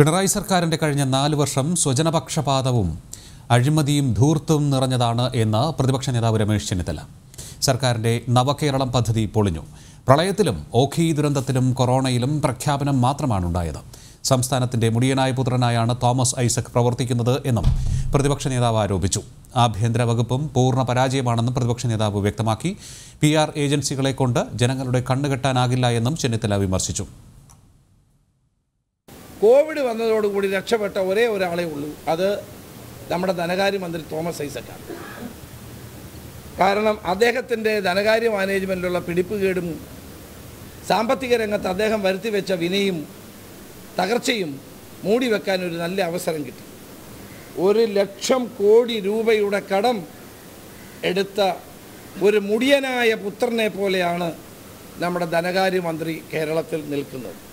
പിണറായി സർക്കാരിന്റെ കഴിഞ്ഞ നാല് വർഷം സ്വജനപക്ഷപാതവും അഴിമതിയും ധൂർത്തും നിറഞ്ഞതാണ് എന്ന് പ്രതിപക്ഷ നേതാവ് രമേശ് ചെന്നിത്തല സർക്കാരിന്റെ നവകേരളം പദ്ധതി പൊളിഞ്ഞു പ്രളയത്തിലും ഓഖി ദുരന്തത്തിലും കൊറോണയിലും പ്രഖ്യാപനം മാത്രമാണ് ഉണ്ടായത് സംസ്ഥാനത്തിന്റെ മുടിയനായ പുത്രനായാണ് തോമസ് ഐസക് പ്രവർത്തിക്കുന്നത് എന്നും പ്രതിപക്ഷ നേതാവ് ആരോപിച്ചു ആഭ്യന്തര വകുപ്പും പൂർണ്ണ പരാജയമാണെന്നും പ്രതിപക്ഷ നേതാവ് വ്യക്തമാക്കി പി ആർ ഏജൻസികളെ കൊണ്ട് ജനങ്ങളുടെ കണ്ണുകെട്ടാനാകില്ല എന്നും ചെന്നിത്തല വിമർശിച്ചു കോവിഡ് വന്നതോടുകൂടി രക്ഷപ്പെട്ട ഒരേ ഒരാളേ ഉള്ളൂ അത് നമ്മുടെ ധനകാര്യമന്ത്രി തോമസ് ഐസക്കാണ് കാരണം അദ്ദേഹത്തിൻ്റെ ധനകാര്യ മാനേജ്മെൻറ്റിലുള്ള പിടിപ്പുകേടും സാമ്പത്തിക രംഗത്ത് അദ്ദേഹം വരുത്തി വെച്ച വിനയും തകർച്ചയും മൂടി വെക്കാൻ ഒരു നല്ല അവസരം കിട്ടി ഒരു ലക്ഷം കോടി രൂപയുടെ കടം എടുത്ത ഒരു മുടിയനായ പുത്രനെ പോലെയാണ് നമ്മുടെ ധനകാര്യമന്ത്രി കേരളത്തിൽ നിൽക്കുന്നത്